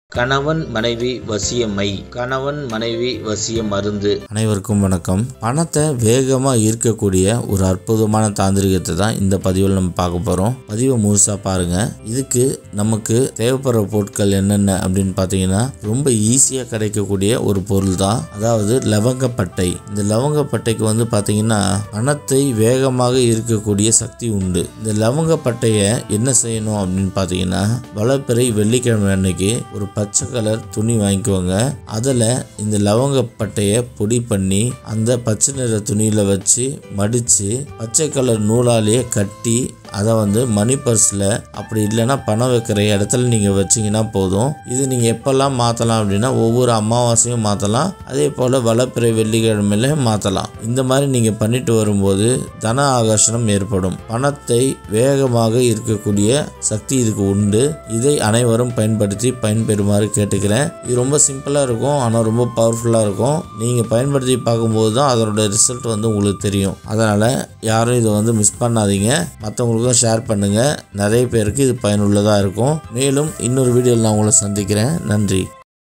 கணவன் மனைவி வசியமை கணவன் மனைவி வசிய மருந்து அனைவருக்கும் வணக்கம் பணத்தை வேகமாக ஈர்க்கக்கூடிய ஒரு அற்புதமான தாந்திரிகத்தை தான் இந்த பதிவில் நம்ம பார்க்க போகிறோம் பதிவை முழுசாக பாருங்கள் இதுக்கு நமக்கு தேவைப்படுற பொருட்கள் என்னென்ன அப்படின்னு பார்த்தீங்கன்னா ரொம்ப ஈஸியாக கிடைக்கக்கூடிய ஒரு பொருள் தான் அதாவது லவங்கப்பட்டை இந்த லவங்கப்பட்டைக்கு வந்து பார்த்தீங்கன்னா பணத்தை வேகமாக ஈர்க்கக்கூடிய சக்தி உண்டு இந்த லவங்கப்பட்டையை என்ன செய்யணும் அப்படின்னு பார்த்தீங்கன்னா வளப்பிறை வெள்ளிக்கிழமை அன்னைக்கு ஒரு பச்சை கலர் துணி வாங்கிக்கோங்க அதில் இந்த லவங்கப்பட்டையை பொடி பண்ணி அந்த பச்சை நிற துணியில் வச்சு மடித்து பச்சை கலர் நூலாலேயே கட்டி அதை வந்து மணி பர்ஸில் அப்படி இல்லைன்னா பணம் வைக்கிற இடத்துல நீங்கள் வச்சிங்கன்னா போதும் இது நீங்கள் எப்போல்லாம் மாற்றலாம் அப்படின்னா ஒவ்வொரு அமாவாசையும் மாற்றலாம் அதே போல் வளப்பிறை வெள்ளிக்கிழமையில மாற்றலாம் இந்த மாதிரி நீங்கள் பண்ணிட்டு வரும்போது தன ஆகர்ஷணம் ஏற்படும் பணத்தை வேகமாக இருக்கக்கூடிய சக்தி இதுக்கு உண்டு இதை அனைவரும் பயன்படுத்தி பயன்பெறுமாறு கேட்டுக்கிறேன் இது ரொம்ப சிம்பிளாக இருக்கும் ஆனால் ரொம்ப பவர்ஃபுல்லாக இருக்கும் நீங்கள் பயன்படுத்தி பார்க்கும்போது தான் அதனோட ரிசல்ட் வந்து உங்களுக்கு தெரியும் அதனால் யாரும் இதை வந்து மிஸ் பண்ணாதீங்க மற்றவங்களுக்கும் ஷேர் பண்ணுங்கள் நிறைய பேருக்கு இது பயனுள்ளதாக இருக்கும் மேலும் இன்னொரு வீடியோவில் நான் உங்களை சந்திக்கிறேன் நன்றி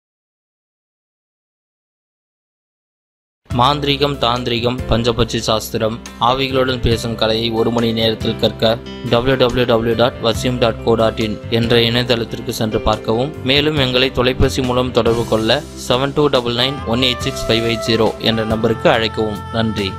மாந்திரீகம் தாந்திரிகம் பஞ்சபட்சி சாஸ்திரம் ஆவிகளுடன் பேசும் கலையை ஒரு மணி நேரத்தில் கற்க www.vasim.co.in டாட் வசியம் டாட் கோ டாட் இன் என்ற இணையதளத்திற்கு சென்று பார்க்கவும் மேலும் எங்களை தொலைபேசி மூலம் தொடர்பு கொள்ள seven two double nine one eight six five eight zero என்ற நம்பருக்கு அழைக்கவும் நன்றி